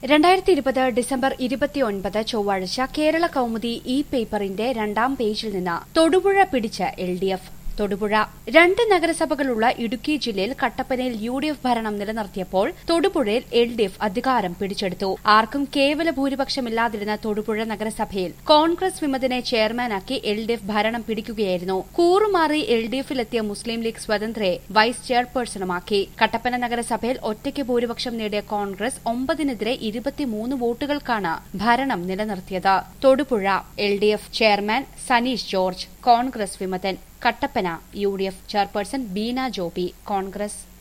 രണ്ടായിരത്തി ഇരുപത് ഡിസംബർ ഇരുപത്തിയൊൻപത് ചൊവ്വാഴ്ച കേരള കൗമുദി ഇ പേപ്പറിന്റെ രണ്ടാം പേജിൽ നിന്ന് തൊടുപുഴ പിടിച്ച എൽ ഡി എഫ് തൊടുപുഴ രണ്ട് നഗരസഭകളുള്ള ഇടുക്കി ജില്ലയിൽ കട്ടപ്പനയിൽ യു ഡി എഫ് ഭരണം നിലനിർത്തിയപ്പോൾ തൊടുപുഴയിൽ എൽ ഡി എഫ് അധികാരം പിടിച്ചെടുത്തു ആർക്കും കേവല ഭൂരിപക്ഷമില്ലാതിരുന്ന തൊടുപുഴ നഗരസഭയിൽ കോൺഗ്രസ് വിമതനെ ചെയർമാനാക്കി എൽ ഡി എഫ് ഭരണം പിടിക്കുകയായിരുന്നു കൂറുമാറി എൽ ഡി എഫിലെത്തിയ മുസ്ലിം ലീഗ് സ്വതന്ത്രയെ വൈസ് ചെയർപേഴ്സണുമാക്കി കട്ടപ്പന നഗരസഭയിൽ ഒറ്റയ്ക്ക് ഭൂരിപക്ഷം നേടിയ കോൺഗ്രസ് ഒമ്പതിനെതിരെ ഇരുപത്തിമൂന്ന് വോട്ടുകൾക്കാണ് ഭരണം നിലനിർത്തിയത് Thodupuzha L D F chairman Saneesh George Congress വിമതൻ Kattappana U D F chairperson Beena Joby Congress